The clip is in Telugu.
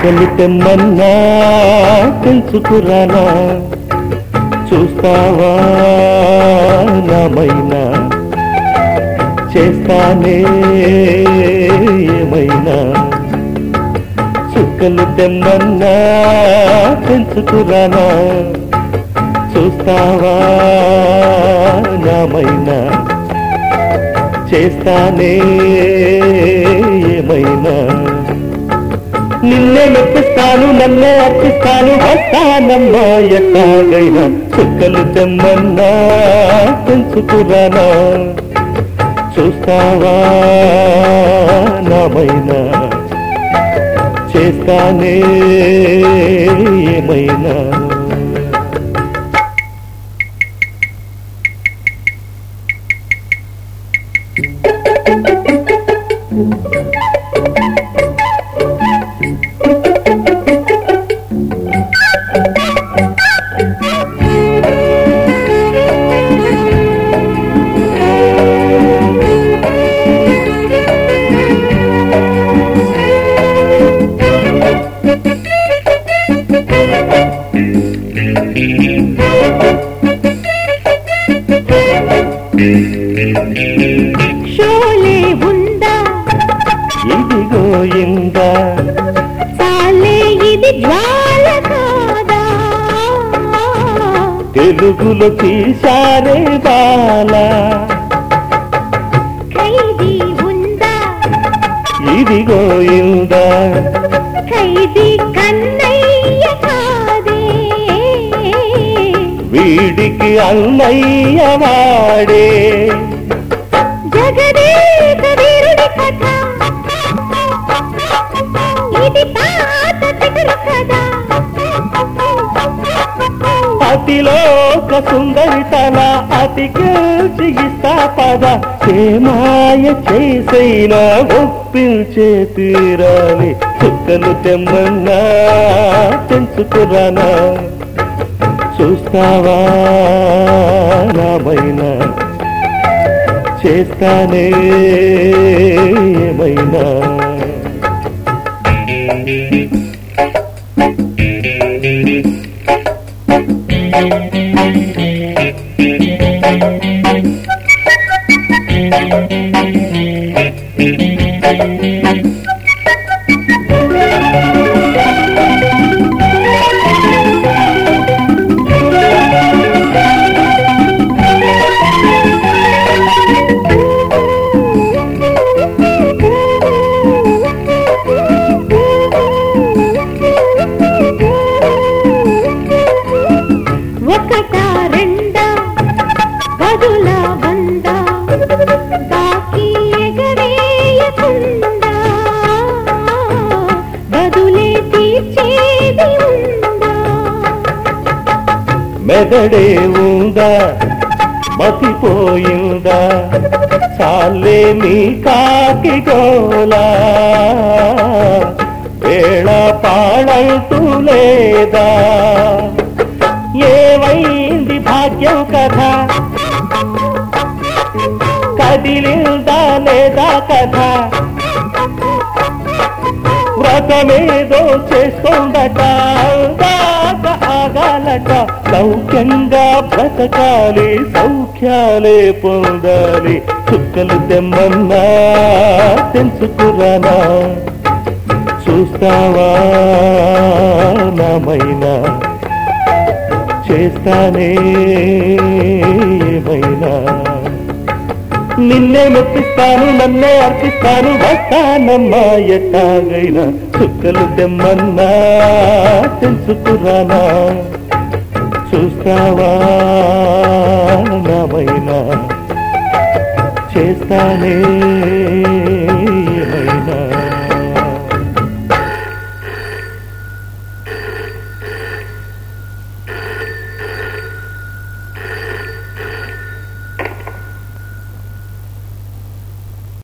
చుక్కలు తెమ్మన్నా తెలుసుకురానా చూస్తావా నామైనా చేస్తానే ఏమైనా చుక్కలు తెమ్మన్నా తెలుసుకురానా చూస్తావా నామైనా చేస్తానే ఏమైనా నిన్నే మెప్పిస్తాను నన్నే అర్పిస్తాను వస్తానమ్మా ఎట్లాగైనా చుక్కలు తెమ్మన్నా తెలుసుకురానా చూస్తావా నామైనా చేస్తానే ఏమైనా షోలే ఉందా ఇదిగో ఇందా చాలే ఇది జ్వాల కాదా తెలుగులో తీశారే బాల ఖైదీ ఉందా ఇదిగో ఇందా ఖైదీ కన్నయ్య కాదే వీడికి అన్నయ్య వాడే జగదేక వీరుడి కథ ఇది పాత తికరు కదా అతిలోక సుందరి తన అతికేల్చి ఇస్తా పద ఏమాయ చేసైనా ఒప్పించే తీరాలి చుక్కలు తెమ్మన్నా తెంచుకురానా చూస్తావా నామైనా చేస్తానే ఏమైనా ఒకటా రెండా పదుల వంద బాకీ ఎగరేయకుండా బదులే తీర్చేది ఉందా మెదడే ఉందా మతిపోయిందా చాలే మీ కాకి గోలా వేళ పాడంటూ లేదా ఏమైంది భాగ్యం కథ కదిలిందా లేదా కథ వ్రతమేదో చేస్తోందట దాక ఆగాలట సౌఖ్యంగా బ్రతకాలి సౌఖ్యాలే పొందాలి చుక్కలు తెమ్మన్నా తెలుసుకురానా చూస్తావా నామైనా చేస్తానే ఏమైనా నిన్నే మెప్పిస్తాను నన్నే అర్పిస్తాను వస్తానమ్మా ఎట్టాగైనా చుక్కలు తెమ్మన్నా తెలుసుకురానా చూస్తావా నామైనా చేస్తానే